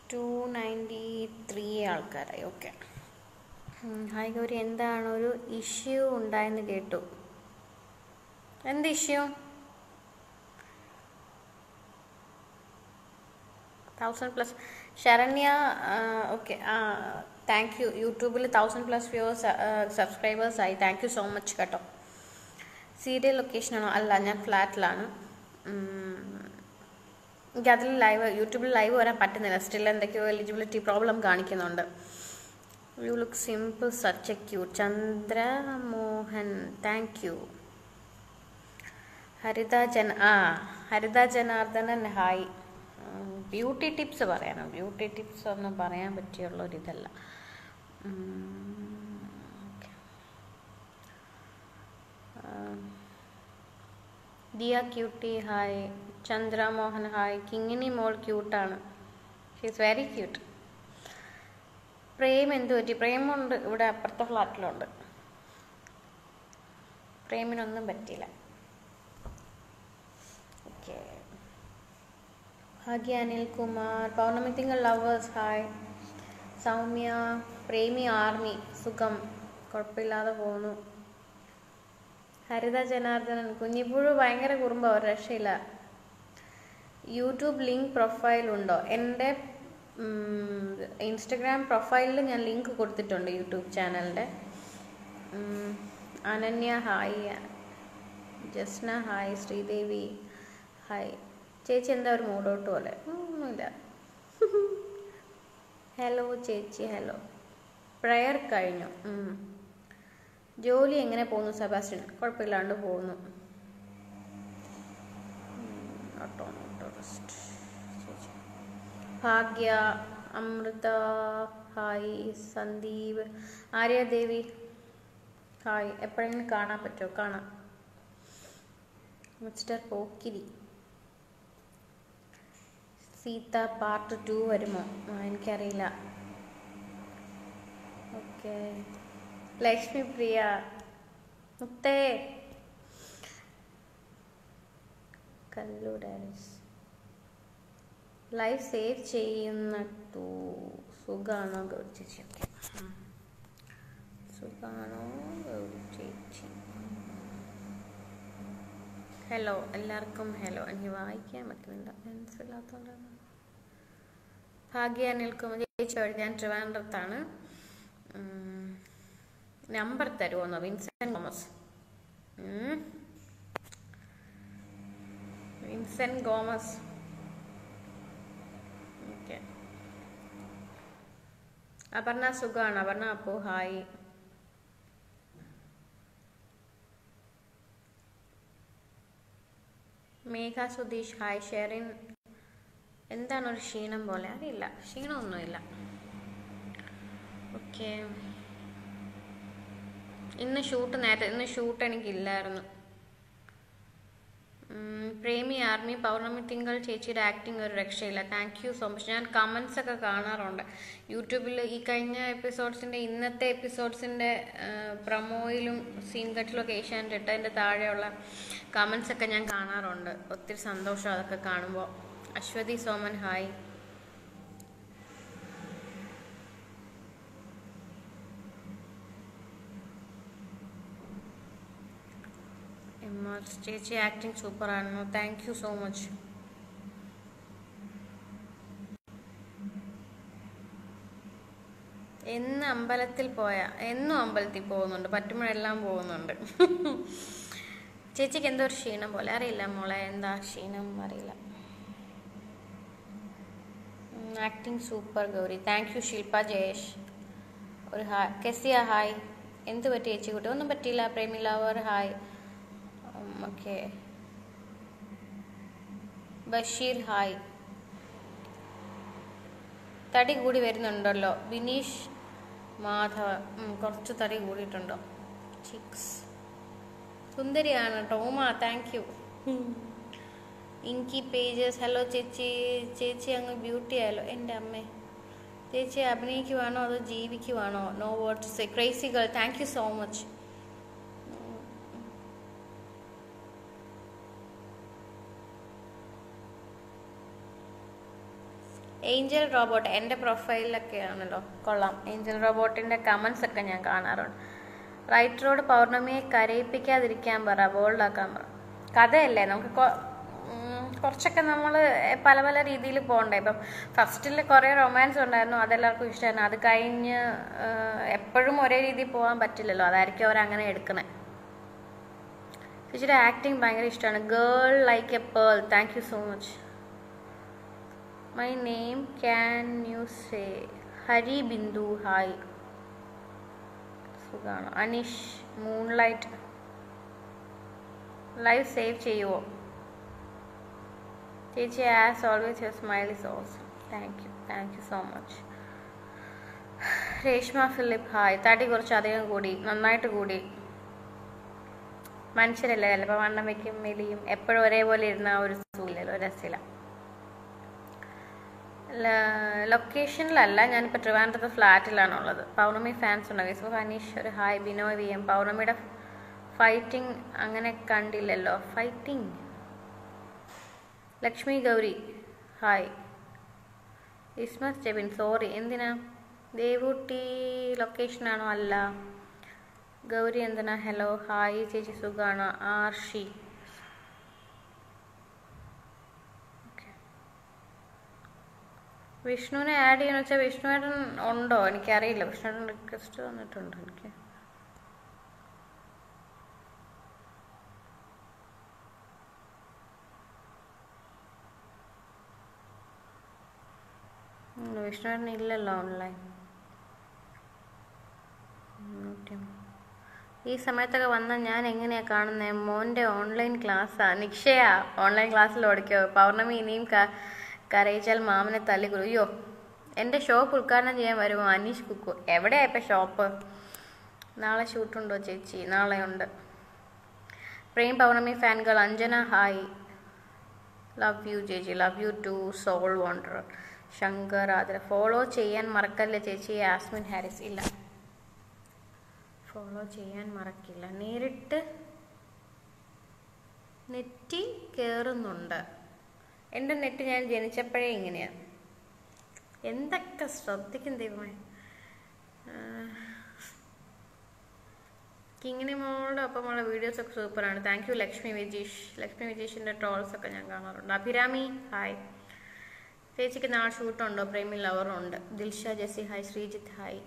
To ninety three ആൾക്കാരായി okay hi Gauri എന്താണ് ഒരു ഇഷ്യൂ ഉണ്ടായെന്ന് കേട്ടു എന്ത് issue thousand plus Saranya okay thank you യൂട്യൂബിൽ തൗസൻഡ് പ്ലസ് വ്യൂവേഴ്സ് സബ്സ്ക്രൈബേഴ്സ് ആയി താങ്ക് യു സോ മച്ച് കേട്ടോ സീരിയൽ ലൊക്കേഷനാണോ അല്ല ഞാൻ ഫ്ലാറ്റിലാണ് എനിക്ക് അതിൽ ലൈവ് യൂട്യൂബിൽ ലൈവ് വരാൻ പറ്റുന്നില്ല സ്റ്റിൽ എന്തൊക്കെയോ എലിജിബിലിറ്റി പ്രോബ്ലം കാണിക്കുന്നുണ്ട് you look simple such a cute Chandramohan thank you Haritha ജന ആ Haritha Janardhanan hi beauty tips പറയാനോ ബ്യൂട്ടി ടിപ്സ് ഒന്നും പറയാൻ പറ്റിയുള്ള ഒരിതല്ല Diya cutie hi Chandramohan hi Kingini മോൾ ക്യൂട്ടാണ് ഷീസ് വെരി ക്യൂട്ട് പ്രേം എന്ത് പറ്റി പ്രേമുണ്ട് ഇവിടെ അപ്പുറത്തെ ഫ്ലാറ്റിലുണ്ട് പ്രേമിനൊന്നും പറ്റിയില്ല ഓക്കെ ഭാഗ്യ Anilkumar Pournami Thinkal lovers hi Soumya Premi army സുഖം കുഴപ്പമില്ലാതെ പോകുന്നു ഹരിത ജനാർദ്ദനൻ കുഞ്ഞിപ്പുഴു ഭയങ്കര കുറുമ്പ ഒരു രക്ഷയില്ല യൂട്യൂബ് ലിങ്ക് പ്രൊഫൈൽ ഉണ്ടോ എൻ്റെ ഇൻസ്റ്റഗ്രാം പ്രൊഫൈലിൽ ഞാൻ ലിങ്ക് കൊടുത്തിട്ടുണ്ട് യൂട്യൂബ് ചാനലിൻ്റെ Ananya hi Jasna hi Sreedevi hi ചേച്ചി എന്താ ഒരു മൂടോട്ട് പോലെ ഒന്നുമില്ല ഹലോ ചേച്ചി ഹലോ പ്രയർ കഴിഞ്ഞു ജോലി എങ്ങനെ പോകുന്നു സെബാസ്റ്റ്യൻ കുഴപ്പമില്ലാണ്ട് പോകുന്നു ഭാഗ്യ അമൃത ഹായ് സന്ദീപ് ആര്യദേവി ഹായ് എപ്പോഴെങ്കിലും കാണാൻ പറ്റുമോ കാണാം mister Pokkiri Seetha part two വരുമോ എനിക്കറിയില്ല ഓക്കെ ലക്ഷ്മി പ്രിയ മുത്തേ കല്ലു ഡാനിസ് ലൈഫ് സേവ് ചെയ്യുന്നിട്ടു സുഖാണോ ഗൗരി ചേച്ചി ഓക്കെ സുഖാണോ ഗൗരി ചേച്ചി ഹലോ എല്ലാവർക്കും ഹലോ എനിക്ക് വായിക്കാൻ പറ്റുന്നില്ല മനസ്സിലാത്തോണ്ടാണ് ഭാഗ്യ അനിൽകുമാർ ചേച്ചി ഞാൻ ട്രിവാൻഡ്രത്താണ് നമ്പർ തരുമോന്നോ Vincent Gomez Vincent Gomez okay Aparna സുഖമാണ് അപർണ അപ്പോ ഹായ് മേഘ സുധീഷ് ഹായ് ഷെറിൻ എന്താണ് ഒരു ക്ഷീണം പോലെ അറിയില്ല ക്ഷീണമൊന്നുമില്ല ഓക്കെ ഇന്ന് ഷൂട്ട് നേരത്തെ ഇന്ന് ഷൂട്ട് എനിക്കില്ലായിരുന്നു പ്രേമി ആർമി പൗർണമി തിങ്കൾ ചേച്ചിയുടെ ആക്ടിങ് ഒരു രക്ഷയില്ല താങ്ക് യു സോ മച്ച് ഞാൻ കമൻസ് ഒക്കെ കാണാറുണ്ട് യൂട്യൂബിൽ ഈ കഴിഞ്ഞ എപ്പിസോഡ്സിൻ്റെ ഇന്നത്തെ എപ്പിസോഡ്സിൻ്റെ പ്രൊമോയിലും സീൻ കട്ടിലും ഒക്കെ ഏഷ്യാൻ്റെ ഇട്ടതിൻ്റെ താഴെയുള്ള കമൻസ് ഒക്കെ ഞാൻ കാണാറുണ്ട് ഒത്തിരി സന്തോഷം അതൊക്കെ കാണുമ്പോൾ അശ്വതി സോമൻ ഹായ് ചേച്ചി ആക്ടിങ് സൂപ്പർ ആയിരുന്നു താങ്ക് യു സോ മച്ച് എന്ന് അമ്പലത്തിൽ പോയാ എന്നും അമ്പലത്തിൽ പോകുന്നുണ്ട് പറ്റുമ്പോഴെല്ലാം പോകുന്നുണ്ട് ചേച്ചിക്ക് എന്തോ ഒരു ക്ഷീണം പോലെ അറിയില്ല മോളെ എന്താ ക്ഷീണം അറിയില്ല acting super Gauri thank you Shilpa Jayesh ഒരു ഹായ് കെസിയ ഹായ് എന്ത് പറ്റി ചേച്ചി കുട്ടി ഒന്നും പറ്റിയില്ല Premi lover hi okay Basheer hi തടി കൂടി വരുന്നുണ്ടല്ലോ ബിനീഷ് മാധവ കുറച്ച് തടി കൂടിയിട്ടുണ്ടോ ചിക്സ് സുന്ദരിയാണ് ടോമ താങ്ക് യു ഇങ്കി പേജസ് ഹലോ ചേച്ചി ചേച്ചി അങ്ങ് ബ്യൂട്ടി ആയല്ലോ എൻ്റെ അമ്മേ ചേച്ചി അഭിനയിക്കുവാണോ അതോ ജീവിക്കുവാണോ no word to say crazy girl thank you so much angel robot എൻ്റെ പ്രൊഫൈലിലൊക്കെ ആണല്ലോ കൊള്ളാം ഏഞ്ചൽ റോബോട്ടിൻ്റെ കമൻസ് ഒക്കെ ഞാൻ കാണാറുണ്ട് റൈറ്ററോട് പൗർണമിയെ കരയിപ്പിക്കാതിരിക്കാൻ പറ ബോൾഡാക്കാൻ പറ കഥയല്ലേ നമുക്ക് കൊ- ഉം, കുറച്ചൊക്കെ നമ്മൾ പല പല രീതിയിൽ പോകണ്ടേ ഇപ്പം ഫസ്റ്റിൽ കുറേ റൊമാൻസ് ഉണ്ടായിരുന്നു അതെല്ലാവർക്കും ഇഷ്ടമായിരുന്നു അത് കഴിഞ്ഞ് ഏഹ്, എപ്പോഴും ഒരേ രീതിയിൽ പോകാൻ പറ്റില്ലല്ലോ അതായിരിക്കും അവരങ്ങനെ എടുക്കണേ ചേച്ചിയുടെ ആക്ടിങ് ഭയങ്കര ഇഷ്ടമാണ് girl like a pearl thank you so much my name can you say Hari Bindu hi സുഖാണ് അനീഷ് മൂൺലൈറ്റ് ലൈവ് സേവ് ചെയ്യുമോ ചേച്ചി as always your smile is awesome thank you thank you so much Reshma Philip hi തടി കുറച്ച് അധികം കൂടി നന്നായിട്ട് കൂടി മനുഷ്യരല്ലേ ചിലപ്പോൾ വണ്ണം വെക്കും മെലിയും എപ്പോഴും ഒരേപോലെ ഇരുന്ന ഒരു സുഖമില്ലല്ലോ രസമില്ല ലൊക്കേഷനിലല്ല ഞാനിപ്പോൾ ട്രിവാൻഡ്രത്ത് ഫ്ലാറ്റിലാണ് ഉള്ളത് പൗർണമി ഫാൻസ് ഉണ്ട് വിസ്മു അനീഷ് ഒരു ഹായ് ബിനോയ് വി എം പൗർണമിയുടെ ഫൈറ്റിംഗ് അങ്ങനെ കണ്ടില്ലല്ലോ ഫൈറ്റിംഗ് ലക്ഷ്മി ഗൗരി ഹായ് ഇസ്മസ് ജെബിൻ സോറി എന്തിനാ ദേവൂട്ടി ലൊക്കേഷനാണോ അല്ല ഗൗരി എന്തിനാ ഹലോ ഹായ് ചേച്ചി സുഖാണോ ആർഷി Okay. വിഷ്ണുവിനെ ആഡ് ചെയ്യണമെന്ന് വെച്ചാൽ വിഷ്ണുവേട്ടൻ ഉണ്ടോ എനിക്കറിയില്ല വിഷ്ണുവേട്ടൻ റിക്വസ്റ്റ് വന്നിട്ടുണ്ട് എനിക്ക് ഉം, വിഷ്ണുവേട്ടൻ ഇല്ലല്ലോ ഓൺലൈൻ ഈ സമയത്തൊക്കെ വന്നാൽ ഞാൻ എങ്ങനെയാ കാണുന്നത് മോൻ്റെ ഓൺലൈൻ ക്ലാസ്സാ നിക്ഷയാ ഓൺലൈൻ ക്ലാസ്സിൽ ഓടിക്കോ പൗർണമി ഇനിയും ക- കരയിച്ചാൽ മാമനെ തല്ലിക്കൊള്ളു അയ്യോ എൻ്റെ ഷോപ്പ് ഉദ്ഘാടനം ചെയ്യാൻ വരുമോ അനീഷ് കുക്കു എവിടെയാ ഇപ്പം ഷോപ്പ് നാളെ ഷൂട്ടുണ്ടോ ചേച്ചി നാളെ ഉണ്ട് പ്രേം പൗർണമി ഫാൻകൾ അഞ്ജന ഹായ് ലവ് യു ചേച്ചി love you too soul wonder Shankar Athira follow ചെയ്യാൻ മറക്കല്ലേ ചേച്ചി യാസ്മിൻ ഹാരിസ് ഇല്ല ഫോളോ ചെയ്യാൻ മറക്കില്ല നേരിട്ട് നെറ്റി കയറുന്നുണ്ട് എൻ്റെ നെറ്റ് ഞാൻ ജനിച്ചപ്പോഴേ ഇങ്ങനെയാണ് എന്തൊക്കെ ശ്രദ്ധിക്കും ദൈവമേ കിങ്ങിണി മോളുടെ ഒപ്പമുള്ള വീഡിയോസ് ഒക്കെ സൂപ്പറാണ് താങ്ക് യു ലക്ഷ്മി വിജീഷ് ലക്ഷ്മി വിജീഷിൻ്റെ ട്രോൾസ് ഒക്കെ ഞാൻ കാണാറുണ്ട് അഭിരാമി ഹായ് ചേച്ചിക്ക് നാളെ ഷൂട്ടുണ്ടോ പ്രേമി ലവറുണ്ട് ദിൽഷ ജെസി ഹായ് ശ്രീജിത്ത് ഹായ്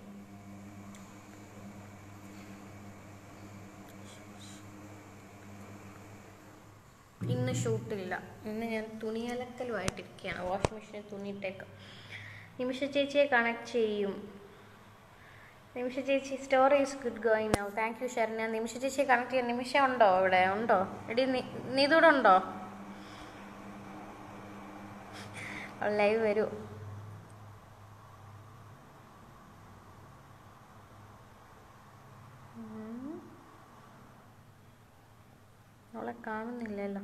ഇന്ന് ഷൂട്ടില്ല ഇന്ന് ഞാൻ തുണിയലക്കലുമായിട്ടിരിക്കുകയാണ് വാഷിംഗ് മെഷീനിൽ തുണിയിട്ടേക്കാം നിമിഷ ചേച്ചിയെ കണക്ട് ചെയ്യും നിമിഷ ചേച്ചി story is good going now thank you Saranya Nimisha ചേച്ചിയെ കണക്ട് ചെയ്യാൻ നിമിഷ ഉണ്ടോ ഇവിടെ ഉണ്ടോ എടി നീ ഇതൂടെ ഉണ്ടോ ലൈവ് വരൂ ഉം. അവളെ കാണുന്നില്ലല്ലോ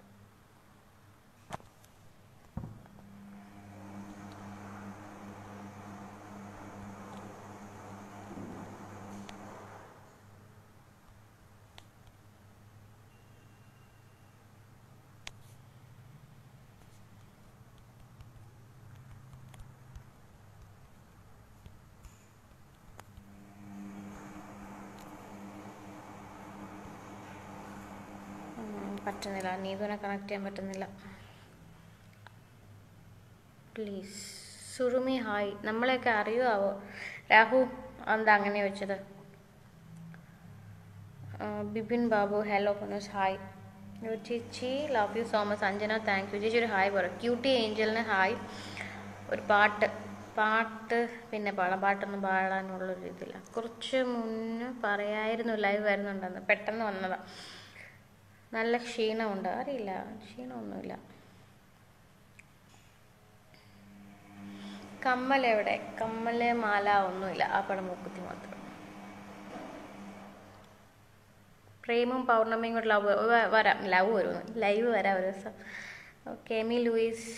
ഉം, പറ്റുന്നില്ല നീതുവിനെ കണക്ട് ചെയ്യാൻ പറ്റുന്നില്ല പ്ലീസ് സുറുമി ഹായ് നമ്മളെയൊക്കെ അറിയുമാവോ രാഹു എന്താ അങ്ങനെ വെച്ചത് ആ, ബിപിൻ ബാബു ഹലോ പനോസ് ഹായ് യോ ചേച്ചി love you so much Anjana thank you ചേച്ചി ഒരു ഹായ് പറ ക്യൂട്ടി ഏഞ്ചലിന് ഹായ് ഒരു പാട്ട് പാട്ട് പിന്നെ പാടാം പാട്ടൊന്നും പാടാനുള്ളൊരു ഇതില്ല കുറച്ച് മുന്നേ പറയായിരുന്നു ലൈവ് വരുന്നുണ്ടെന്ന് പെട്ടെന്ന് വന്നതാ നല്ല ക്ഷീണമുണ്ട് അറിയില്ല ക്ഷീണമൊന്നുമില്ല കമ്മൽ എവിടെ കമ്മല് മാല ഒന്നുമില്ല ആ പടം മൂക്കുത്തി മാത്രം പ്രേമും പൗർണമിയും കൂടെ ലവ് വരാം ലവ് വരും ലൈവ് വരാം ഒരു ദിവസം കെമി ലൂയിസ്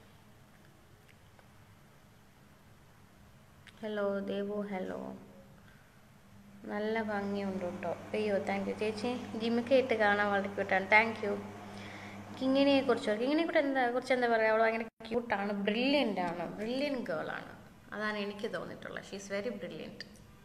ഹലോ ദേവു ഹലോ നല്ല ഭംഗിയുണ്ട് കേട്ടോ അയ്യോ താങ്ക് യു ചേച്ചി ജിമിക്ക ഇട്ട് കാണാൻ വളരെ ക്യൂട്ടാണ് താങ്ക് യു കിങ്ങിണിയെ കുറിച്ച് കിങ്ങിണിയെ കൂടെ എന്താ കുറിച്ച് എന്താ പറയുക അവൾ ഭയങ്കര ക്യൂട്ടാണ് ബ്രില്യൻ്റ് ആണ് ബ്രില്യൻറ്റ് ഗേൾ ആണ് അതാണ് എനിക്ക് തോന്നിയിട്ടുള്ളത് ഷീസ് വെരി ബ്രില്യൻറ്റ്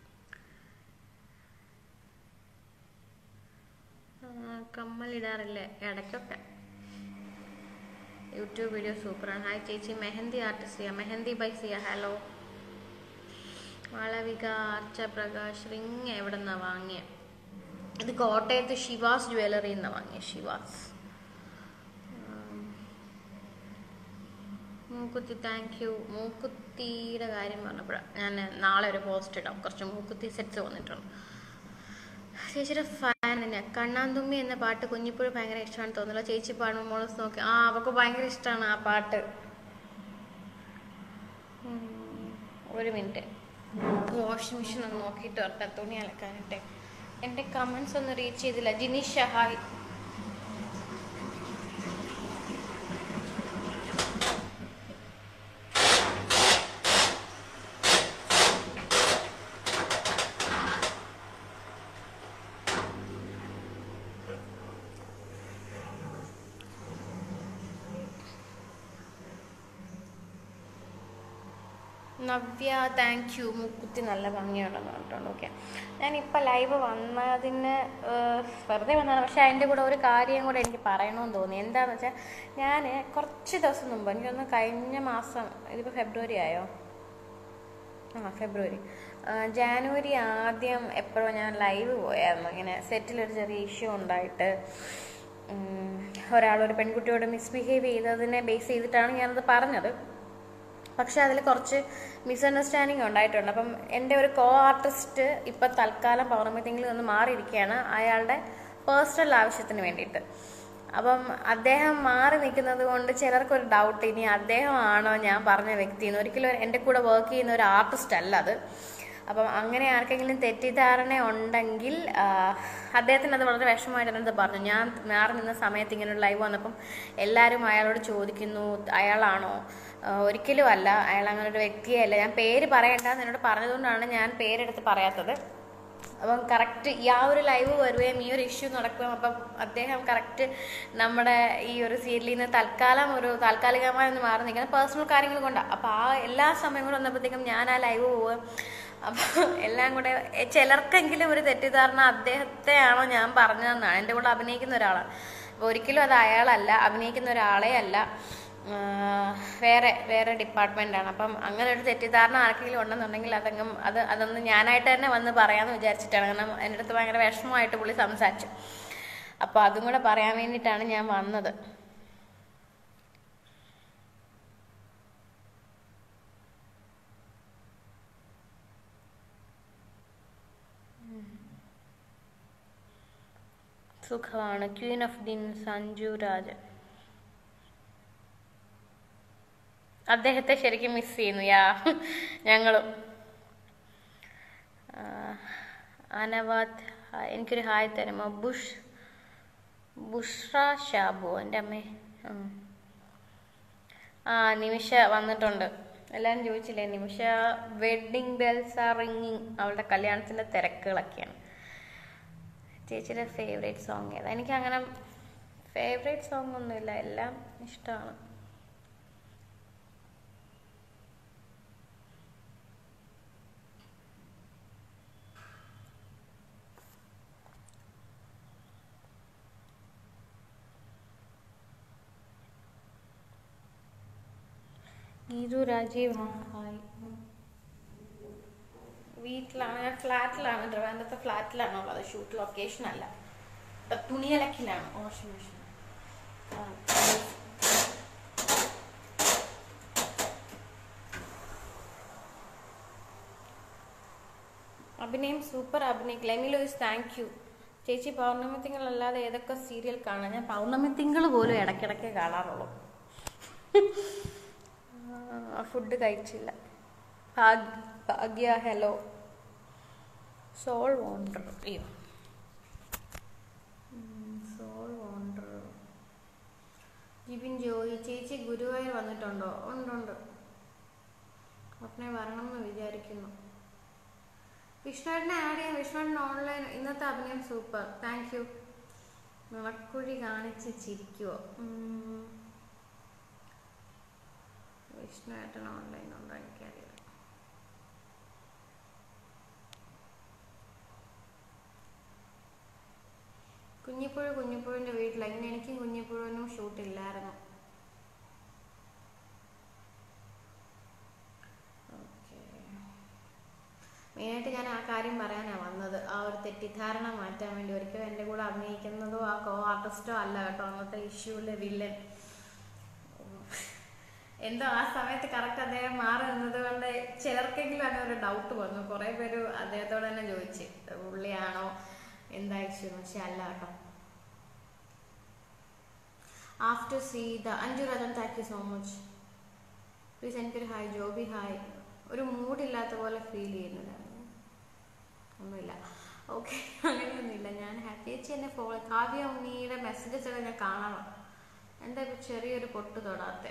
കമ്മലിടാറില്ലേ ഇടയ്ക്കൊക്കെ യൂട്യൂബ് വീഡിയോ സൂപ്പറാണ് ഹായ് ചേച്ചി മെഹന്തി ആർട്ടിസ്റ്റ് ചെയ്യാം mehndi by Siya hello Malavika Archa Prakash ring എവിടെ നിന്നാണ് വാങ്ങിയ ഇത് കോട്ടയത്ത് ഷിവാസ് ജ്വല്ലറിയിൽ നിന്നാണ് വാങ്ങിയ ഷിവാസ് മൂക്കുത്തി താങ്ക് യു മൂക്കുത്തിയുടെ കാര്യം പറഞ്ഞപ്പോഴാണ് ഞാൻ നാളെ ഒരു പോസ്റ്റ് ഇടാം കുറച്ച് മൂക്കുത്തി സെറ്റ്സ് വന്നിട്ടുണ്ട് ചേച്ചിയുടെ ഫാൻ തന്നെയാണ് കണ്ണാന്തുമ്പി എന്ന പാട്ട് കുഞ്ഞിപ്പോഴും ഭയങ്കര ഇഷ്ടമാണ് തോന്നുന്നില്ല ചേച്ചി പാടുമ്പോൾ മോളസ് നോക്കി ആ അവൾക്ക് ഭയങ്കര ഇഷ്ടമാണ് ആ പാട്ട് ഉം, ഒരു മിനിറ്റ് വാഷിംഗ് മെഷീൻ ഒന്ന് നോക്കിയിട്ട് വരട്ടെ തുണി അലക്കാനിട്ടെ എൻ്റെ കമൻസ് ഒന്നും റീച്ച് ചെയ്തില്ല Jineesh hi Navya thank you മുക്കുത്തി നല്ല ഭംഗിയുണ്ടെന്ന് പറഞ്ഞിട്ടുണ്ട് ഓക്കെ ഞാനിപ്പോൾ ലൈവ് വന്നതിന് ഏഹ്, വെറുതെ വന്നതാണ് പക്ഷേ അതിൻ്റെ കൂടെ ഒരു കാര്യം കൂടെ എനിക്ക് പറയണമെന്ന് തോന്നി എന്താണെന്ന് വെച്ചാൽ ഞാൻ കുറച്ച് ദിവസം മുമ്പ് എനിക്കൊന്ന് കഴിഞ്ഞ മാസം ഇതിപ്പോൾ ഫെബ്രുവരി ആയോ ആ ഫെബ്രുവരി ആ, ജാനുവരി ആദ്യം എപ്പോഴോ ഞാൻ ലൈവ് പോയായിരുന്നു ഇങ്ങനെ സെറ്റിലൊരു ചെറിയ ഇഷ്യൂ ഉണ്ടായിട്ട് ഉം, ഒരാളൊരു പെൺകുട്ടിയോട് മിസ്ബിഹേവ് ചെയ്തതിനെ ബേസ് ചെയ്തിട്ടാണ് ഞാനത് പറഞ്ഞത് പക്ഷെ അതിൽ കുറച്ച് മിസ്അണ്ടർസ്റ്റാൻഡിങ് ഉണ്ടായിട്ടുണ്ട് അപ്പം എൻ്റെ ഒരു കോ ആർട്ടിസ്റ്റ് ഇപ്പം തൽക്കാലം പൗർണമിത്തെങ്കിലും ഒന്ന് മാറിയിരിക്കുകയാണ് അയാളുടെ പേഴ്സണൽ ആവശ്യത്തിന് വേണ്ടിയിട്ട് അപ്പം അദ്ദേഹം മാറി നിൽക്കുന്നത് കൊണ്ട് ചിലർക്കൊരു ഡൗട്ട് ഇനി അദ്ദേഹമാണോ ഞാൻ പറഞ്ഞ വ്യക്തി എന്ന് ഒരിക്കലും എൻ്റെ കൂടെ വർക്ക് ചെയ്യുന്ന ഒരു ആർട്ടിസ്റ്റ് അല്ല അത് അപ്പം അങ്ങനെ ആർക്കെങ്കിലും തെറ്റിദ്ധാരണ ഉണ്ടെങ്കിൽ ആ, അദ്ദേഹത്തിന് അത് വളരെ വിഷമമായിട്ട് അത് പറഞ്ഞു ഞാൻ മാറി നിന്ന സമയത്ത് ഇങ്ങനെ ഒരു ലൈവ് വന്നപ്പം എല്ലാവരും അയാളോട് ചോദിക്കുന്നു അയാളാണോ ആ, ഒരിക്കലും അല്ല അയാൾ അങ്ങനെ ഒരു വ്യക്തിയേ അല്ല ഞാൻ പേര് പറയണ്ടെന്ന് എന്നോട് പറഞ്ഞതുകൊണ്ടാണ് ഞാൻ പേരെടുത്ത് പറയാത്തത് അപ്പം കറക്റ്റ് ഈ ആ ഒരു ലൈവ് വരുകയും ഈ ഒരു ഇഷ്യൂ നടക്കുകയും അപ്പം അദ്ദേഹം കറക്റ്റ് നമ്മുടെ ഈ ഒരു സീരിയലിൽ നിന്ന് തൽക്കാലം ഒരു താൽക്കാലികമായി ഒന്ന് മാറി നിൽക്കുന്ന പേഴ്സണൽ കാര്യങ്ങൾ കൊണ്ടാണ് അപ്പം ആ എല്ലാ സമയം കൂടെ വന്നപ്പോഴത്തേക്കും ഞാൻ ആ ലൈവ് പോവുക അപ്പം എല്ലാം കൂടെ എ, ചിലർക്കെങ്കിലും ഒരു തെറ്റിദ്ധാരണ അദ്ദേഹത്തെയാണോ ഞാൻ പറഞ്ഞതെന്നാണ് എൻ്റെ കൂടെ അഭിനയിക്കുന്ന ഒരാളാണ് അപ്പോൾ ഒരിക്കലും അത് അയാളല്ല അഭിനയിക്കുന്ന ഒരാളെ അല്ല ആ, വേറെ വേറെ ഡിപ്പാർട്ട്മെൻ്റാണ് അപ്പം അങ്ങനെ ഒരു തെറ്റിദ്ധാരണ ആർക്കെങ്കിലും ഉണ്ടെന്നുണ്ടെങ്കിൽ അതങ്ങും അത് അതൊന്ന് ഞാനായിട്ട് തന്നെ വന്ന് പറയാമെന്ന് വിചാരിച്ചിട്ടാണ് കാരണം എൻ്റെ അടുത്ത് ഭയങ്കര വിഷമമായിട്ട് പുള്ളി സംസാരിച്ചു അപ്പോൾ അതും കൂടെ പറയാൻ വേണ്ടിയിട്ടാണ് ഞാൻ വന്നത് സുഖമാണ് ക്വീൻ ഓഫ് ദിൻ സഞ്ജു രാജൻ അദ്ദേഹത്തെ ശരിക്കും മിസ് ചെയ്യുന്നു യാ ഞങ്ങളും ആ, അനവാദ് ഹായ്. എനിക്കൊരു ഹായ് തരുമോ ബുഷ് ബുഷ്ര ഷാബു എൻ്റെ അമ്മേ ആ. ആ നിമിഷ വന്നിട്ടുണ്ട് എല്ലാവരും ചോദിച്ചില്ലേ നിമിഷ വെഡിങ് ബെൽസ് ആർ റിങ്ങിങ് അവളുടെ കല്യാണത്തിൻ്റെ തിരക്കുകളൊക്കെയാണ് ചേച്ചിയുടെ ഫേവറേറ്റ് സോങ് ഏതാ എനിക്ക് അങ്ങനെ ഫേവറേറ്റ് സോങ് ഒന്നുമില്ല എല്ലാം ഇഷ്ടമാണ് ഗീതു രാജീവ് ഹായ് വീട്ടിലാണ് ഞാൻ ഫ്ലാറ്റിലാണ് ട്രിവാൻഡ്രത്തെ ഫ്ലാറ്റിലാണ് ഉള്ളത് ഷൂട്ട് ലൊക്കേഷൻ അല്ല ഇപ്പൊ തുണിയലക്കിലാണ് വാഷിംഗ് മെഷീൻ അഭിനയം സൂപ്പർ അഭിനയിക്കില്ല എമി ലൂയിസ് താങ്ക് യു ചേച്ചി പൗർണമി തിങ്കളല്ലാതെ ഏതൊക്കെ സീരിയൽ കാണാം ഞാൻ പൗർണമി തിങ്കൾ പോലും ഇടയ്ക്കിടയ്ക്ക് കാണാറുള്ളൂ ഫുഡ് കഴിച്ചില്ല ഭാഗ്- ഭാഗ്യ ഹലോ സോൾ വോണ്ടർ അയ്യോ സോൾ വോണ്ടർ ജിബിൻ ജോയി ചേച്ചി ഗുരുവായൂർ വന്നിട്ടുണ്ടോ ഉണ്ടുണ്ട് ഉടനെ വരണം എന്ന് വിചാരിക്കുന്നു വിഷ്ണുവിനെ ആഡ് ചെയ്യാൻ വിഷ്ണുവിന് ഓൺലൈൻ ഇന്നത്തെ അഭിനയം സൂപ്പർ താങ്ക് യു നുണക്കുഴി കാണിച്ച് ചിരിക്കുവോ ഉം. വിഷ്ണു ഏട്ടൻ ഓൺലൈൻ ഉണ്ടോ എനിക്കറിയില്ല കുഞ്ഞിപ്പുഴ കുഞ്ഞിപ്പുഴൻ്റെ വീട്ടിൽ ഇങ്ങനെ എനിക്കും കുഞ്ഞിപ്പുഴനും ഷൂട്ടില്ലായിരുന്നു മെയിനായിട്ട് ഞാൻ ആ കാര്യം പറയാനാണ് വന്നത് ആ ഒരു തെറ്റിദ്ധാരണ മാറ്റാൻ വേണ്ടി ഒരിക്കലും എൻ്റെ കൂടെ അഭിനയിക്കുന്നതോ ആ കോ ആർട്ടിസ്റ്റോ അല്ല കേട്ടോ അന്നത്തെ ഇഷ്യൂലെ വില്ലൻ എന്തോ ആ സമയത്ത് കറക്റ്റ് അദ്ദേഹം മാറി നിന്നത് കൊണ്ട് ചിലർക്കെങ്കിലും അങ്ങനെ ഒരു ഡൗട്ട് വന്നു കുറേ പേര് അദ്ദേഹത്തോട് തന്നെ ചോദിച്ചു പുള്ളിയാണോ എന്താ ഇഷ്യൂ പക്ഷെ അല്ല കേട്ടോ after see the Anju Rathan thank you so much please എനിക്കൊരു ഹായ് ജോബി ഹായ് ഒരു മൂഡില്ലാത്ത പോലെ ഫീൽ ചെയ്യുന്നില്ല ഒന്നുമില്ല ഓക്കെ അങ്ങനെയൊന്നുമില്ല ഞാൻ ഹാപ്പി ചേച്ചി എന്നെ ഫോളോ കാവ്യ ഉണ്ണിയുടെ മെസ്സേജസ് ഒക്കെ ഞാൻ കാണണം എന്താ ഇപ്പം ചെറിയൊരു പൊട്ട് തൊടാത്തെ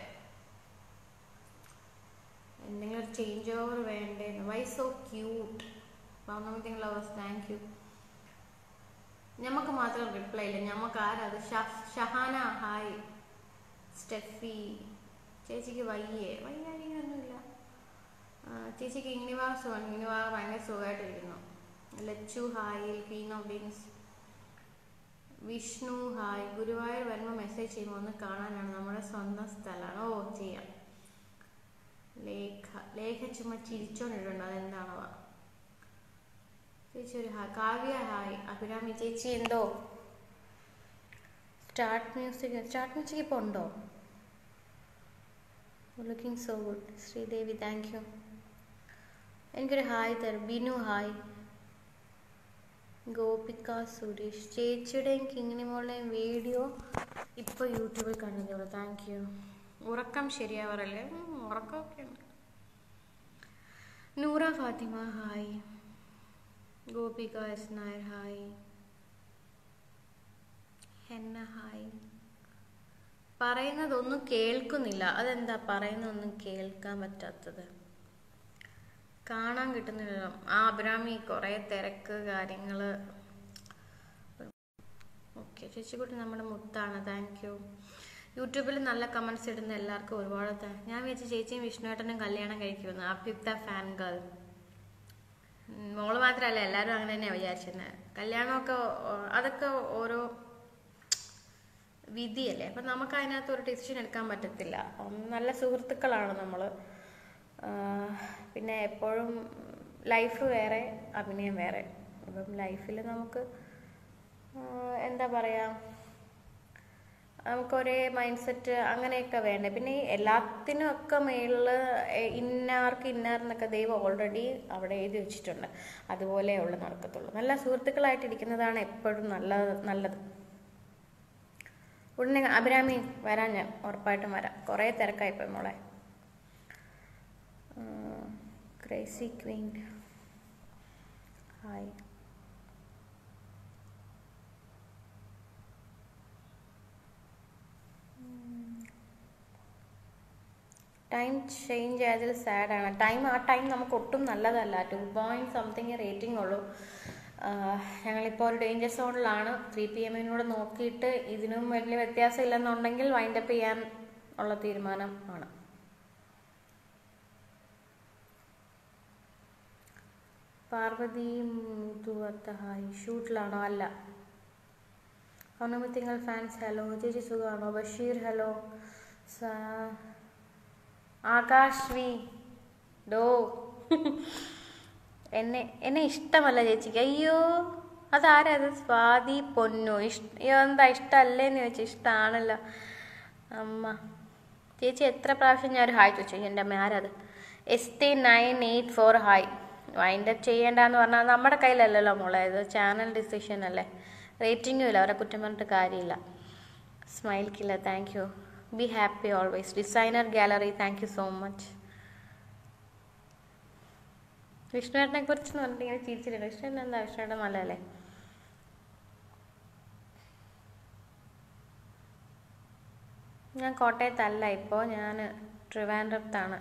എന്തെങ്കിലും ഒരു ചേഞ്ച് ഓവർ വേണ്ടേന്ന് വൈ സോ ക്യൂട്ട് പൗർണമിത്തിങ് ലവേഴ്സ് താങ്ക് യു ഞമ്മക്ക് മാത്രം റിപ്ലൈ ഇല്ല ഞമ്മക്ക് ആരാ അത് ഷഹ- ഷഹാന ഹായ് സ്റ്റെഫി ചേച്ചിക്ക് വയ്യേ വയ്യാഴിയൊന്നുമില്ല ചേച്ചിക്ക് ഇഗ്നിവാ സുഖം ഇഗ്നിവാ ഭയങ്കര സുഖമായിട്ടിരിക്കുന്നു Lachu hi queen of beans Vishnu hi Guruvayur വരുമ്പോൾ മെസ്സേജ് ചെയ്യുമ്പോൾ ഒന്ന് കാണാനാണ് നമ്മുടെ സ്വന്തം സ്ഥലമാണ് ഓ ചെയ്യാം ലേഖ ലേഖ ചുമ്മാ ചിരിച്ചോണ്ടിട്ടുണ്ട് അതെന്താണോ ചേച്ചി ഒരു ഹായ് കാവ്യ ഹായ് അഭിരാമി ചേച്ചി എന്തോ സ്റ്റാർട്ട് മ്യൂസിക് സ്റ്റാർട്ട് മ്യൂസിക് ഇപ്പോൾ ഉണ്ടോ looking so good Sreedevi thank you എനിക്കൊരു ഹായ് തരും ബിനു ഹായ് ഗോപിക സുരേഷ് ചേച്ചിയുടെയും കിങ്ങിണി മോളുടെയും വീഡിയോ ഇപ്പോൾ യൂട്യൂബിൽ കണ്ടതേ താങ്ക് യു ഉറക്കം ശരിയാവാറല്ലേ ഉം, ഉറക്കമൊക്കെ ഉണ്ട് Noora Fathima hi Gopika S Nair hi Henna hi പറയുന്നതൊന്നും കേൾക്കുന്നില്ല അതെന്താ പറയുന്നതൊന്നും കേൾക്കാൻ പറ്റാത്തത് കാണാൻ കിട്ടുന്നില്ല ആ അബ്രാമി കുറേ തിരക്ക് കാര്യങ്ങൾ ഓക്കെ ചേച്ചിക്കുട്ടി നമ്മുടെ മുത്താണ് താങ്ക് യു യൂട്യൂബിൽ നല്ല കമൻസ് ഇടുന്ന എല്ലാവർക്കും ഒരുപാട് താ- ഞാൻ വിചാരിച്ചു ചേച്ചിയും വിഷ്ണുവേട്ടനും കല്യാണം കഴിക്കുമെന്ന് അഭ്യുക്ത ഫാൻ ഗേൾ ഉം, മോള് മാത്രമല്ല എല്ലാവരും അങ്ങനെ തന്നെയാണ് വിചാരിച്ചിരുന്നത് കല്യാണമൊക്കെ ഓ- അതൊക്കെ ഓരോ വിധിയല്ലേ അപ്പം നമുക്ക് അതിനകത്ത് ഒരു ഡിസിഷൻ എടുക്കാൻ പറ്റത്തില്ല ഉം, നല്ല സുഹൃത്തുക്കളാണ് നമ്മൾ പിന്നെ എപ്പോഴും ലൈഫ് വേറെ അഭിനയം വേറെ ഇപ്പം ലൈഫിൽ നമുക്ക് ആ, എന്താ പറയുക നമുക്കൊരേ മൈൻഡ് സെറ്റ് അങ്ങനെയൊക്കെ വേണ്ടേ പിന്നെ ഈ എല്ലാത്തിനും ഒക്കെ മേളിൽ ഇന്നാർക്ക് ഇന്നാർന്നൊക്കെ ദൈവം ഓൾറെഡി അവിടെ എഴുതി വെച്ചിട്ടുണ്ട് അതുപോലെയുള്ള നടക്കത്തുള്ളൂ നല്ല സുഹൃത്തുക്കളായിട്ടിരിക്കുന്നതാണ് എപ്പോഴും നല്ല നല്ലത് ഉടനെ അഭിരാമി വരാൻ ഞാൻ ഉറപ്പായിട്ടും വരാം കുറേ തിരക്കായിപ്പോയി മോളെ crazy queen hi time change ആയതിൽ സാഡാണ് ടൈം ആ ടൈം നമുക്ക് ഒട്ടും നല്ലതല്ല ടു പോയിന്റ് സംതിങ് റേറ്റിംഗ് ഉള്ളൂ ഞങ്ങളിപ്പോൾ ഒരു ഡേഞ്ചർ സോണിലാണ് ത്രീ പി എമ്മിനോട് നോക്കിയിട്ട് ഇതിനും വലിയ വ്യത്യാസം ഇല്ലെന്നുണ്ടെങ്കിൽ വൈൻഡപ്പ് ചെയ്യാൻ ഉള്ള തീരുമാനം ആണ് പാർവതി മുതുവത്ത ഹായ് ഷൂട്ടിലാണോ അല്ല പൗർണമിത്തിങ്കൾ ഫാൻസ് ഹലോ ചേച്ചി സുഖമാണോ ബഷീർ ഹലോ സാ- ആകാശ് വി ഡോ എന്നെ എന്നെ ഇഷ്ടമല്ല ചേച്ചിക്ക് അയ്യോ അതാരാ അത് സ്വാതി പൊന്നു ഇഷ്ട അയ്യോ, എന്താ ഇഷ്ടമല്ലേന്ന് ചോദിച്ചു ഇഷ്ടമാണല്ലോ അമ്മ ചേച്ചി എത്ര പ്രാവശ്യം ഞാൻ ഒരു ഹായ് ചോദിച്ചു എൻ്റെ അമ്മ ആരത് S T nine eight four hi wind up ചെയ്യേണ്ടെന്ന് പറഞ്ഞാൽ നമ്മുടെ കയ്യിലല്ലല്ലോ മോളെ ഇത് ചാനൽ ഡിസിഷൻ അല്ലേ റേറ്റിംഗും ഇല്ല അവരെ കുറ്റം പറഞ്ഞിട്ട് കാര്യമില്ല smile killer thank you be happy always designer gallery thank you so much വിഷ്ണുവേട്ടനെ കുറിച്ച് പറഞ്ഞിട്ട് ഇങ്ങനെ ചിരിച്ചിട്ടുണ്ട് വിഷ്ണുവേട്ടൻ എന്താ വിഷ്ണുവേട്ടൻ നല്ലതല്ലേ ഞാൻ കോട്ടയത്തല്ല ഇപ്പോൾ ഞാൻ ട്രിവാൻഡ്രത്താണ്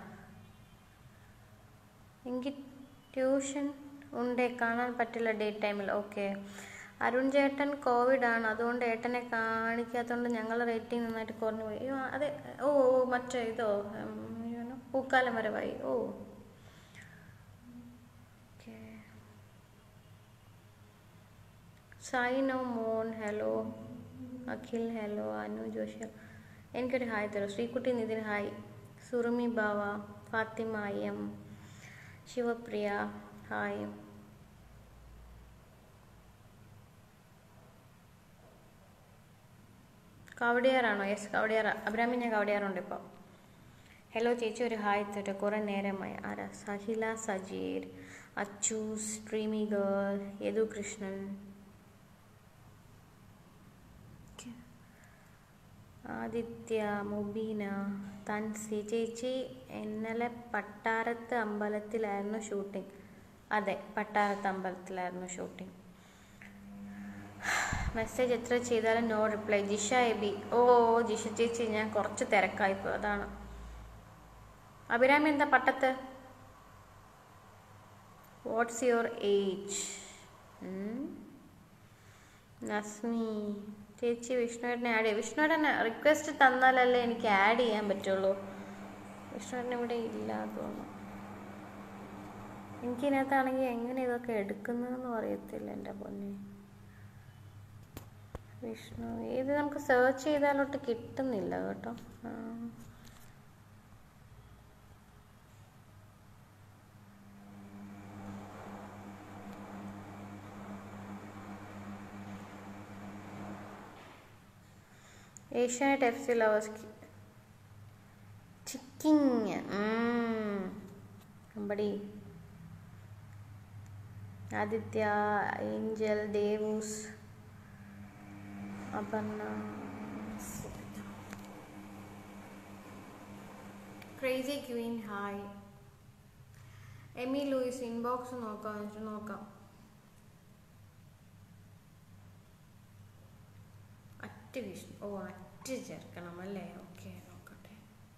എനിക്ക് ട്യൂഷൻ ഉണ്ടേ കാണാൻ പറ്റില്ല ഡേ ടൈമിൽ ഓക്കെ അരുൺ ചേട്ടൻ കോവിഡ് ആണ് അതുകൊണ്ട് ഏട്ടനെ കാണിക്കാത്തതുകൊണ്ട് ഞങ്ങൾ റേറ്റിംഗ് നന്നായിട്ട് കുറഞ്ഞു പോയി അയ്യോ, അതെ ഓ ഓ, മറ്റേ ഇതോ ഉം, ഇങ്ങനെ പൂക്കാലം വരവായി ഓ ഓക്കെ സൈനോ മോൻ ഹലോ അഖിൽ ഹലോ അനു ജോഷി എനിക്കൊരു ഹായ് തരൂ Sreekutty Nithin hi Surumi Bava Fathima M Shivapriya hi കവടിയാറാണോ യെസ് കവടിയാറ അബ്രാമി ഞാൻ കവടിയാറുണ്ട് ഇപ്പോൾ ഹലോ ചേച്ചി ഒരു ഹായ് തരട്ടെ കുറേ നേരമായി ആരാ സഹില സജീർ അച്ചു സ്ട്രീമി ഗേൾ യദു കൃഷ്ണൻ ആദിത്യ മുബീന തൻസി ചേച്ചി ഇന്നലെ പട്ടാരത്ത് അമ്പലത്തിലായിരുന്നു ഷൂട്ടിംഗ് അതെ പട്ടാരത്ത് അമ്പലത്തിലായിരുന്നു ഷൂട്ടിംഗ് മെസ്സേജ് എത്ര ചെയ്താലും no reply Jisha Abi oh Jisha ചേച്ചി ഞാൻ കുറച്ച് തിരക്കായിപ്പോയി അതാണ് അഭിരാമി എന്താ പട്ടത്ത് വാട്ട്സ് യുവർ ഏജ് നസ്മി ചേച്ചി വിഷ്ണുവേട്ടനെ ആഡ് ചെയ്യാം വിഷ്ണുവേട്ടനെ റിക്വസ്റ്റ് തന്നാലല്ലേ എനിക്ക് ആഡ് ചെയ്യാൻ പറ്റുള്ളൂ വിഷ്ണുവേട്ടൻ ഇവിടെ ഇല്ല തോന്നുന്നു എനിക്കിതിനകത്താണെങ്കിൽ എങ്ങനെ ഇതൊക്കെ എടുക്കുന്നതെന്നും അറിയത്തില്ല എൻ്റെ പൊന്നെ വിഷ്ണു ഇത് നമുക്ക് സെർച്ച് ചെയ്താലോട്ട് കിട്ടുന്നില്ല കേട്ടോ ആ. Asianet F C lovers Chicking അമ്പടി Adithya angel Devus Aparna crazy queen hi Amy Louis inbox നോക്കാം എന്നിട്ട് നോക്കാം അറ്റ് വിഷ്ണു ഓ അറ്റ് ചേർക്കണം അല്ലേ ഓക്കെ നോക്കട്ടെ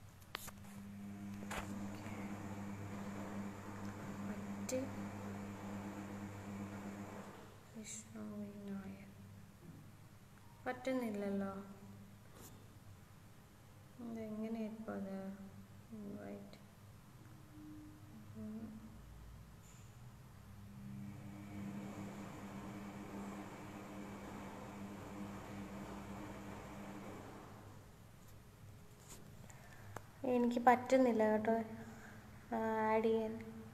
അറ്റ് വിഷ്ണു വിനായക് പറ്റുന്നില്ലല്ലോ അതെങ്ങനെ ഇപ്പോൾ അത് റൈറ്റ് എനിക്ക് പറ്റുന്നില്ല കേട്ടോ ആഡ് ചെയ്യാൻ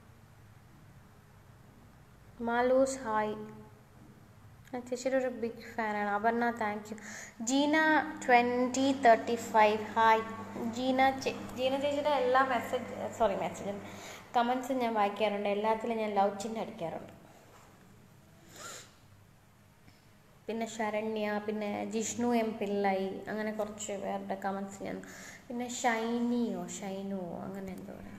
മാലൂസ് ഹായ് ഞാൻ ചേച്ചിയുടെ ഒരു ബിഗ് ഫാനാണ് Aparna thank you Jeena twenty thirty five hi Jeena ചേ ജീന ചേച്ചിയുടെ എല്ലാ മെസ്സേജ് സോറി മെസ്സേജും കമൻസും ഞാൻ വായിക്കാറുണ്ട് എല്ലാത്തിലും ഞാൻ ലവ് ചിഹ്നം അടിക്കാറുണ്ട് പിന്നെ ശരണ്യ പിന്നെ ജിഷ്ണു എം പിള്ളൈ അങ്ങനെ കുറച്ച് പേരുടെ കമൻസ് ഞാൻ പിന്നെ ഷൈനിയോ ഷൈനുവോ അങ്ങനെ എന്തോ പറയാം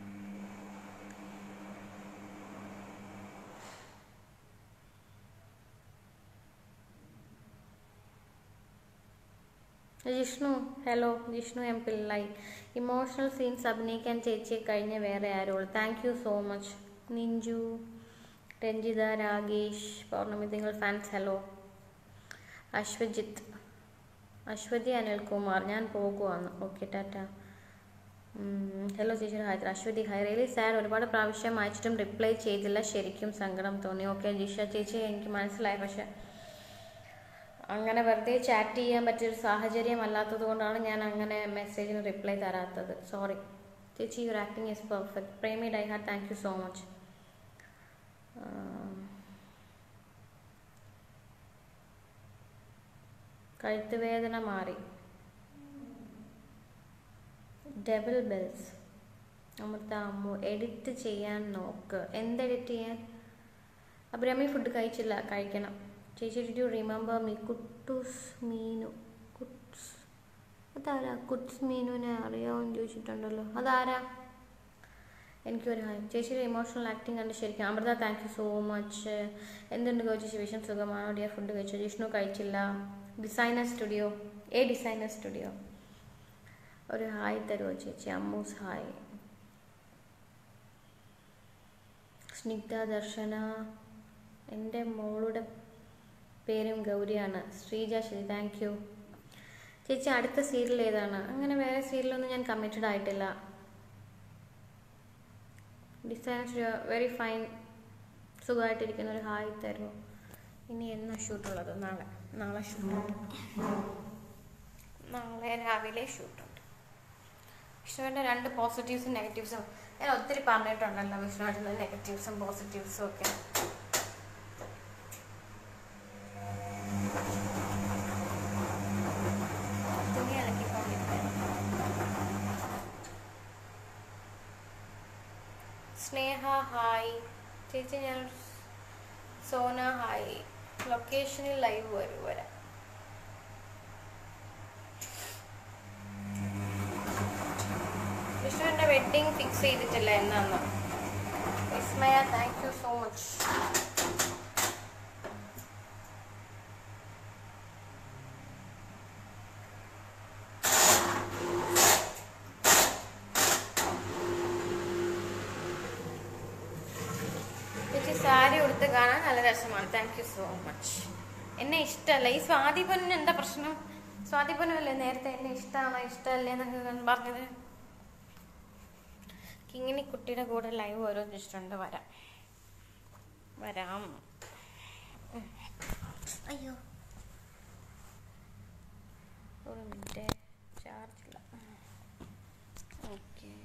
Jishnu hello Jishnu M Pillai emotional scenes അഭിനയിക്കാൻ ചേച്ചിയെ കഴിഞ്ഞ വേറെ ആരോൾ thank you so much Ninju Ranjitha Ragesh Pournami Thinkal fans hello Ashwajith Aswathy Anilkumar ഞാൻ പോകുവാണ് ഓക്കെ ടാറ്റ ഹലോ ചേച്ചി hi Aswathy hi really sad ഒരുപാട് പ്രാവശ്യം അയച്ചിട്ടും റിപ്ലൈ ചെയ്തില്ല ശരിക്കും സങ്കടം തോന്നി ഓക്കെ ജിഷ ചേച്ചി എനിക്ക് മനസ്സിലായി പക്ഷെ അങ്ങനെ വെറുതെ ചാറ്റ് ചെയ്യാൻ പറ്റിയൊരു സാഹചര്യം അല്ലാത്തത് കൊണ്ടാണ് ഞാൻ അങ്ങനെ മെസ്സേജിന് റിപ്ലൈ തരാത്തത് സോറി ചേച്ചി your acting is perfect Premi die heart thank you so much കഴുത്ത് വേദന മാറി double bells Amrutha Ammu edit ചെയ്യാൻ നോക്ക് എന്ത് എഡിറ്റ് ചെയ്യാൻ അബ്രാമി ഫുഡ് കഴിച്ചില്ല കഴിക്കണം ചേച്ചി did you remember me Kuttoos Meenu Kuts അതാരാ കുട്സ് മീനുവിനെ അറിയാമെന്ന് ചോദിച്ചിട്ടുണ്ടല്ലോ അതാരാ എനിക്കൊരു ഹായ് ചേച്ചിയുടെ ഇമോഷണൽ ആക്ടിങ് കണ്ട് ശരിക്കും Amrutha thank you so much എന്തുണ്ട് ഗോ ചേച്ചി വിഷം സുഖമാണോ ഡിയർ ഫുഡ് കഴിച്ചു ജിഷ്ണു കഴിച്ചില്ല ഡിസൈനർ സ്റ്റുഡിയോ ഏ ഡിസൈനർ സ്റ്റുഡിയോ ഒരു ഹായ് തരുമോ ചേച്ചി അമ്മൂസ് ഹായ് സ്നിഗ്ധ ദർശന എൻ്റെ മോളുടെ പേരും ഗൗരിയാണ് ശ്രീജ ശരി താങ്ക് യു ചേച്ചി അടുത്ത സീരിയൽ ഏതാണ് അങ്ങനെ വേറെ സീരിയലൊന്നും ഞാൻ കമ്മിറ്റഡ് ആയിട്ടില്ല ഡിസൈൻസ് വെരി ഫൈൻ സുഖമായിട്ടിരിക്കുന്ന ഒരു ഹായ് തരുമോ ഇനി എന്നാ ഷൂട്ടുള്ളത് നാളെ നാളെ ഷൂട്ടുണ്ട് നാളെ രാവിലെ ഷൂട്ടുണ്ട് വിഷ്ണുവിൻ്റെ രണ്ട് പോസിറ്റീവ്സും നെഗറ്റീവ്സും ഞാൻ ഒത്തിരി പറഞ്ഞിട്ടുണ്ടല്ലോ വിഷ്ണുവിൻ്റെ നെഗറ്റീവ്സും പോസിറ്റീവ്സും ഒക്കെ തുണി അലക്കിക്കൊണ്ടിരിക്കുകയാണ് സ്നേഹ ഹായ് ചേച്ചി ഞാൻ സോന ഹായ് ലൊക്കേഷനിൽ ലൈവ് വരും വരാം വിഷ്ണുവിൻ്റെ വെഡ്ഡിങ് ഫിക്സ് ചെയ്തിട്ടില്ല എന്നാന്ന് Vismaya thank you so much ചേച്ചി സാരി ഉടുത്ത് കാണാൻ നല്ല രസമാണ് താങ്ക് യു സോ മച്ച് എന്നെ ഇഷ്ടമല്ല ഈ സ്വാതി പൊന്നിന് എന്താ പ്രശ്നം സ്വാതി പൊന്നല്ലേ നേരത്തെ എന്നെ ഇഷ്ടമാണോ ഇഷ്ടമല്ലേ എന്നൊക്കെ ഞാൻ പറഞ്ഞത് കിങ്ങിണി കുട്ടിയുടെ കൂടെ ലൈവ് ഓരോ വെച്ചിട്ടുണ്ട് വരാം വരാം ഉം. അയ്യോ ഒരു മിനിറ്റ് ചാർജില്ല ഓക്കെ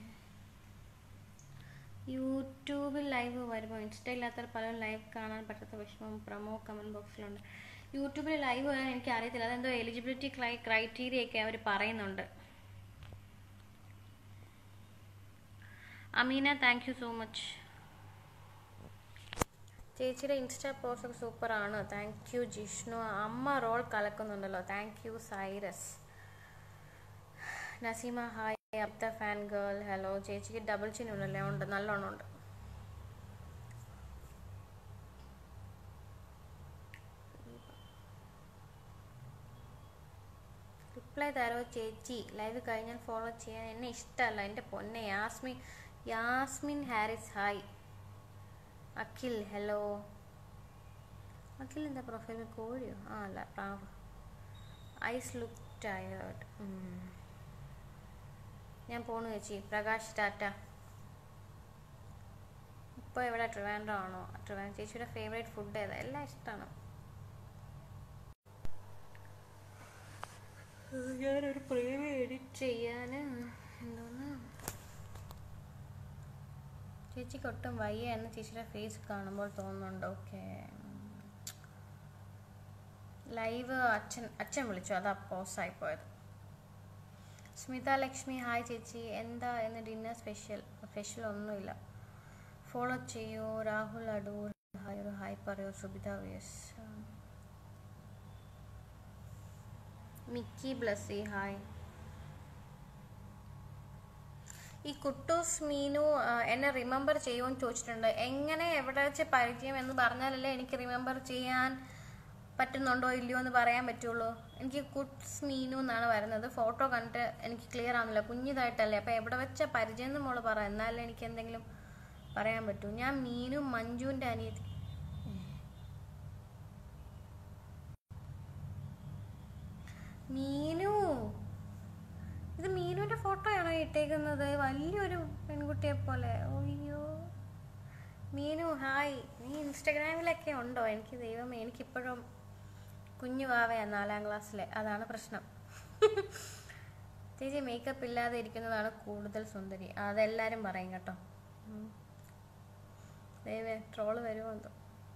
യൂട്യൂബിൽ ലൈവ് വരുമ്പോൾ ഇൻസ്റ്റ ഇല്ലാത്തവർ പലരും ലൈവ് കാണാൻ പറ്റാത്ത വിഷമം പ്രമോ കമൻറ്റ് ബോക്സിലുണ്ട് യൂട്യൂബിൽ ലൈവ് വരാൻ എനിക്ക് അറിയത്തില്ല അതെന്തോ എലിജിബിലിറ്റി ക്രൈറ്റീരിയ ഒക്കെ അവർ പറയുന്നുണ്ട് Ameena thank you so much ചേച്ചിയുടെ ഇൻസ്റ്റാ പോസ്റ്റ് ഒക്കെ സൂപ്പറാണ് താങ്ക് യു ജിഷ്ണു അമ്മ റോൾ കലക്കുന്നുണ്ടല്ലോ thank you Cyrus Naseema hi അബ്ദ ഫാൻ ഗേൾ ഹലോ ചേച്ചിക്ക് ഡബിൾ ചിൻ ഉണ്ടല്ലേ ഉണ്ട് നല്ലോണം ഉണ്ട് റിപ്ലൈ തരോ ചേച്ചി ലൈവ് കഴിഞ്ഞാൽ ഫോളോ ചെയ്യാൻ എന്നെ ഇഷ്ടമല്ല എൻ്റെ പൊന്നെ യാസ്മിൻ യാസ്മിൻ ഹാരിസ് ഹായ് അഖിൽ ഹലോ അഖിൽ എന്താ പ്രൊഫൈൽ കോഴിയോ ആ അല്ല പ്രാവ് ഐസ് ലുക്ക് ടയേർഡ് ഞാൻ പോണു ചേച്ചി പ്രകാശ് ടാറ്റ ഇപ്പോൾ എവിടെ ട്രിവാൻഡ്രം ആണോ ട്രിവാൻഡ്രം ചേച്ചിയുടെ ഫേവറേറ്റ് ഫുഡ് ഏതാ എല്ലാം ഇഷ്ടമാണ് ഞാനൊരു പ്രീവ്യൂ എഡിറ്റ് ചെയ്യാൻ എന്തോന്ന് ചേച്ചിക്ക് ഒട്ടും വയ്യ എന്ന് ചേച്ചിയുടെ ഫേസ് കാണുമ്പോൾ തോന്നുന്നുണ്ട് ഓക്കെ ലൈവ് അച്ഛൻ അച്ഛൻ വിളിച്ചു അതാ പോസായി പോയത് സ്മിത ലക്ഷ്മി ഹായ് ചേച്ചി എന്താ എന്ന് ഡിന്നർ സ്പെഷ്യൽ സ്പെഷ്യൽ ഒന്നുമില്ല ഫോളോ ചെയ്യൂ രാഹുൽ അടൂർ ഹായ് ഒരു ഹായ് പറയൂ സുബിത വിയസ് മിക്കി ബ്ലസ്സി ഹായ് ഈ കുട്ടൂസ് മീനു ആ, എന്നെ റിമെമ്പർ ചെയ്യുമെന്ന് ചോദിച്ചിട്ടുണ്ട് എങ്ങനെ എവിടെ വെച്ച് പരിചയം എന്ന് പറഞ്ഞാലല്ലേ എനിക്ക് റിമെമ്പർ ചെയ്യാൻ പറ്റുന്നുണ്ടോ ഇല്ലയോ എന്ന് പറയാൻ പറ്റുള്ളൂ എനിക്ക് കുട്സ് മീനു എന്നാണ് വരുന്നത് ഫോട്ടോ കണ്ടിട്ട് എനിക്ക് ക്ലിയർ ആവുന്നില്ല കുഞ്ഞിതായിട്ടല്ലേ അപ്പം എവിടെ വെച്ച പരിചയം എന്ന് മോള് പറ എന്നാലേ എനിക്ക് എന്തെങ്കിലും പറയാൻ പറ്റൂ ഞാൻ മീനു മഞ്ജുവിൻ്റെ അനിയത്തി മീനു ഇത് മീനുവിന്റെ ഫോട്ടോയാണോ ഇട്ടേക്കുന്നത് വലിയൊരു പെൺകുട്ടിയെ പോലെ അയ്യോ മീനു ഹായ് നീ ഇൻസ്റ്റഗ്രാമിലൊക്കെ ഉണ്ടോ എനിക്ക് ദൈവമേ എനിക്കിപ്പോഴും കുഞ്ഞു വാവയാ നാലാം ക്ലാസ്സിലെ അതാണ് പ്രശ്നം ചേച്ചി മേക്കപ്പ് ഇല്ലാതെ ഇരിക്കുന്നതാണ് കൂടുതൽ സുന്ദരി അതെല്ലാരും പറയും കേട്ടോ ഉം. ദൈവേ ട്രോള് വരുമോ എന്തോ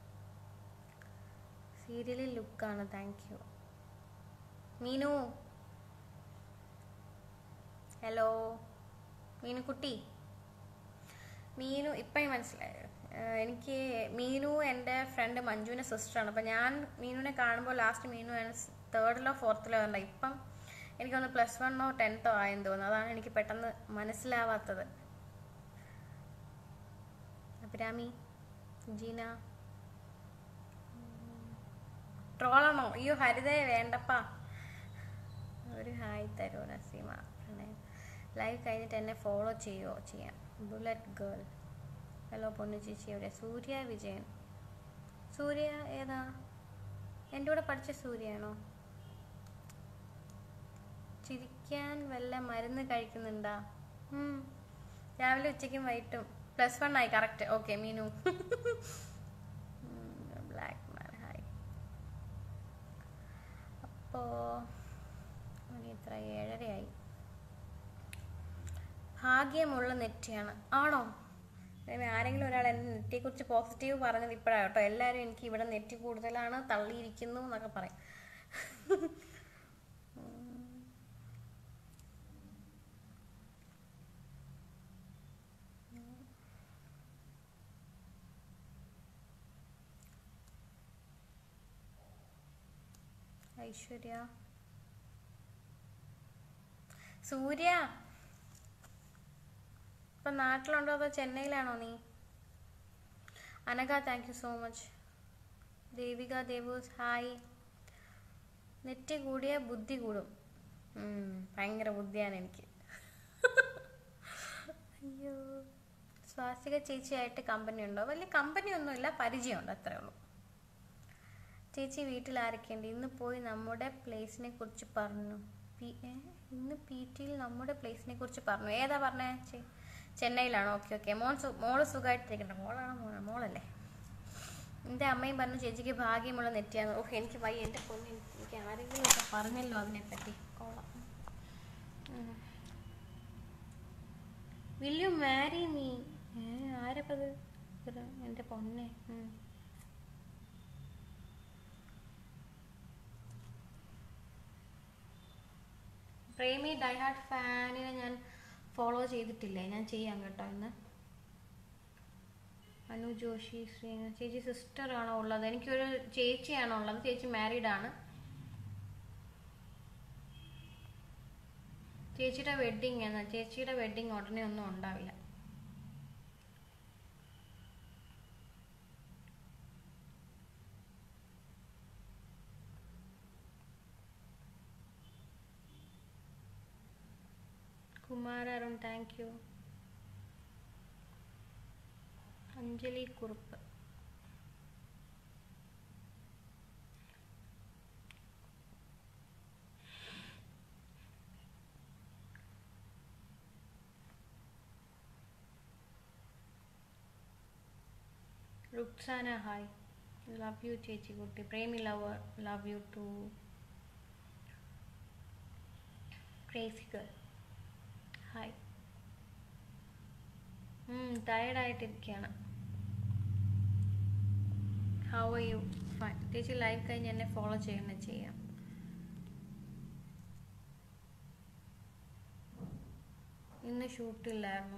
സീരിയലിൽ ലുക്കാണ് thank you Meenu hello Meenukutty Meenu ഇപ്പം മനസ്സിലായോ ഏഹ് എനിക്ക് മീനു എൻ്റെ ഫ്രണ്ട് മഞ്ജുവിൻ്റെ സിസ്റ്ററാണ് അപ്പം ഞാൻ മീനുവിനെ കാണുമ്പോൾ ലാസ്റ്റ് മീനു തേർഡിലോ ഫോർത്തിലോ ഉണ്ട് ഇപ്പം എനിക്കൊന്ന് പ്ലസ് വണ്ണോ ടെൻത്തോ ആയെന്ന് തോന്നുന്നു അതാണ് എനിക്ക് പെട്ടെന്ന് മനസ്സിലാവാത്തത് അഭിരാമി ജീന ട്രോളാണോ അയ്യോ ഹരിതേ വേണ്ടപ്പാ ഒരു ഹായ് തരൂ നസീമ പ്രണയം ലൈവ് കഴിഞ്ഞിട്ട് എന്നെ ഫോളോ ചെയ്യുമോ ചെയ്യാം ബുള്ളറ്റ് ഗേൾ ഹലോ പൊന്നു ചേച്ചി എവിടെ സൂര്യ വിജയൻ സൂര്യ ഏതാ എൻ്റെ കൂടെ പഠിച്ച സൂര്യയാണോ ചിരിക്കാൻ വല്ല മരുന്ന് കഴിക്കുന്നുണ്ടാ ഉം. രാവിലെ ഉച്ചയ്ക്കും വൈകിട്ടും പ്ലസ് വൺ ആയി correct okay Meenu black man hi അപ്പോ മണി എത്ര ഏഴരയായി ഭാഗ്യമുള്ള നെറ്റിയാണ് ആണോ ദൈവമേ, ആരെങ്കിലും ഒരാൾ എൻ്റെ നെറ്റിയെക്കുറിച്ച് പോസിറ്റീവ് പറഞ്ഞത് ഇപ്പോഴാണ് കേട്ടോ എല്ലാവരും എനിക്ക് ഇവിടെ നെറ്റി കൂടുതലാണ് തള്ളിയിരിക്കുന്നു എന്നൊക്കെ പറയും ഐശ്വര്യ സൂര്യ ഇപ്പൊ നാട്ടിലുണ്ടോ അതോ ചെന്നൈയിലാണോ നീ Anagha thank you so much Devika Devus hi net കൂടിയ ബുദ്ധി കൂടും ഉം, ഭയങ്കര ബുദ്ധിയാണ് എനിക്ക് അയ്യോ സ്വാസിക ചേച്ചിയായിട്ട് കമ്പനി ഉണ്ടോ വലിയ കമ്പനി ഒന്നുമില്ല പരിചയമുണ്ട് അത്രേ ഉള്ളൂ ചേച്ചി വീട്ടിൽ ആരൊക്കെയുണ്ട് ഇന്ന് പോയി നമ്മുടെ പ്ലേസിനെ കുറിച്ച് പറഞ്ഞു പി- ഏ? ഇന്ന് പി ടിയിൽ നമ്മുടെ പ്ലേസിനെ കുറിച്ച് പറഞ്ഞു ഏതാ പറഞ്ഞേ ചെ- ചെന്നൈയിലാണോ ഓക്കെ ഓക്കെ മോൻ സു മോള് സുഖമായിട്ടിരിക്കണ്ട മോളാണോ മോളാ മോളല്ലേ എൻ്റെ അമ്മയും പറഞ്ഞു ചേച്ചിക്ക് ഭാഗ്യമുള്ള നെറ്റിയാണ് ഓഹ് എനിക്ക് വയ്യ എൻ്റെ പൊന്ന് എനിക്ക് ആരെങ്കിലും ഒക്കെ പറഞ്ഞല്ലോ അതിനെപ്പറ്റി കോളാം വിൽ യു മാരി മീ ഏ ആരപ്പത് എൻ്റെ പൊന്നെ ഉം. പ്രേമി ഡൈഹാർട്ട് ഫാനിനെ ഞാൻ ഫോളോ ചെയ്തിട്ടില്ലേ ഞാൻ ചെയ്യാം കേട്ടോ ഇന്ന് അനു ജോഷി ശ്രീ ചേച്ചി സിസ്റ്റർ ആണോ ഉള്ളത് എനിക്കൊരു ചേച്ചിയാണോ ഉള്ളത് ചേച്ചി മാരീഡ് ആണ് ചേച്ചിയുടെ വെഡിങ് എന്ന് ചേച്ചിയുടെ വെഡിങ് ഉടനെ ഒന്നും ഉണ്ടാവില്ല Kumar Arun thank you Anjali Kurup Ruksana hi love you ചേച്ചി കുട്ടി Premi lover love you too crazy girl hi ടയർഡായിട്ടിരിക്കുകയാണ് ഹൗ ആർ യു ഫൈൻ ചേച്ചി ലൈവ് കഴിഞ്ഞ് എന്നെ ഫോളോ ചെയ്യണേ ചെയ്യാം ഇന്ന് ഷൂട്ടില്ലായിരുന്നു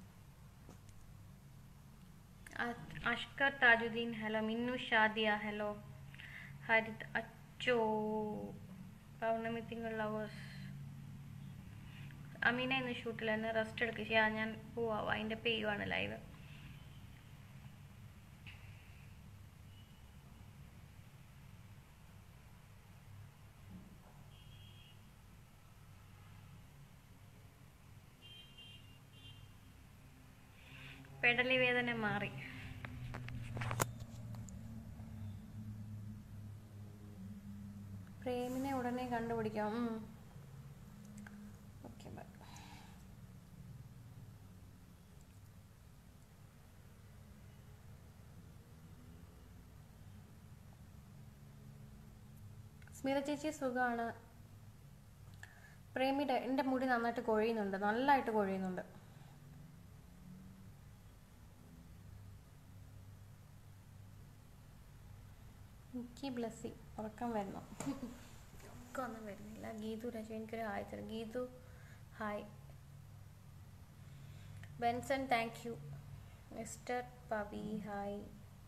അ- അഷ്കർ താജുദ്ദീൻ ഹലോ മിന്നു ഷാദിയ ഹലോ ഹരിത് അച്ചോ പൗർണമി തിങ്കൾ ലവേഴ്സ് അമീന ഇന്ന് ഷൂട്ടിലായിരുന്നു റെസ്റ്റ് എടുക്കുക ചെയ്യാ ഞാൻ പോവാം അതിൻ്റെ പെയ്യുവാണ് ലൈവ് പെടലി വേദന മാറി പ്രേമിനെ ഉടനെ കണ്ടുപിടിക്കാം ഓക്കെ ബൈ സ്മിത ചേച്ചി സുഖമാണ് പ്രേമിയുടെ എൻ്റെ മുടി നന്നായിട്ട് കൊഴിയുന്നുണ്ട് നല്ലതായിട്ട് കൊഴിയുന്നുണ്ട് എനിക്ക് ബ്ലസ്സി ഉറക്കം വരുന്നു ഉറക്കമൊന്നും വരുന്നില്ല ഗീതു രജ എനിക്കൊരു ഹായ് തരും Geethu hi Benson thank you mister Pavi hi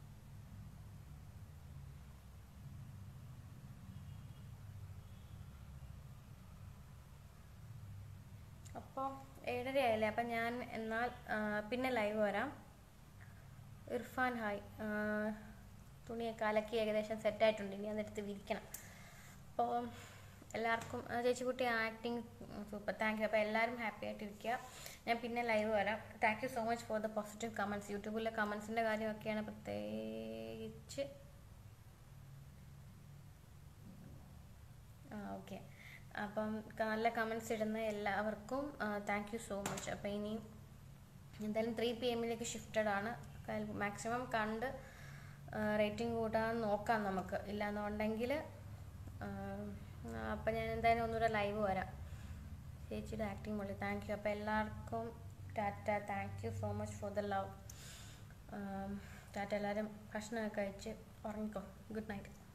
അപ്പോൾ ഏഴര ആയില്ലേ അപ്പം ഞാൻ എന്നാൽ ആ, പിന്നെ ലൈവ് വരാം ഇർഫാൻ ഹായ് ആ, തുണിയൊക്കെ അലക്കി ഏകദേശം സെറ്റായിട്ടുണ്ട് ഇനി അതെടുത്ത് വിരിക്കണം അപ്പോൾ എല്ലാവർക്കും ആ, ചേച്ചിക്കുട്ടി ആക്ടിങ് സൂപ്പർ താങ്ക് യു അപ്പോൾ എല്ലാവരും ഹാപ്പി ആയിട്ടിരിക്കുക ഞാൻ പിന്നെ ലൈവ് വരാം thank you so much for the positive comments യൂട്യൂബിലെ കമൻസിൻ്റെ കാര്യമൊക്കെയാണ് പ്രത്യേകിച്ച് ആ ഓക്കെ അപ്പം ക- നല്ല കമൻസ് ഇടുന്ന എല്ലാവർക്കും താങ്ക് യു സോ മച്ച് അപ്പം ഇനി എന്തായാലും ത്രീ പി എമ്മിലേക്ക് ഷിഫ്റ്റഡ് ആണ് മാക്സിമം കണ്ട് റേറ്റിംഗ് കൂട്ടാൻ നോക്കാം നമുക്ക് ഇല്ലാന്നുണ്ടെങ്കിൽ അപ്പം ഞാൻ എന്തായാലും ഒന്നുകൂടെ ലൈവ് വരാം ചേച്ചിയുടെ ആക്ടിങ് പൊളി താങ്ക് യു അപ്പോൾ എല്ലാവർക്കും tata thank you so much for the love tata എല്ലാവരും ഭക്ഷണമൊക്കെ കഴിച്ച് ഉറങ്ങിക്കോ ഗുഡ് നൈറ്റ്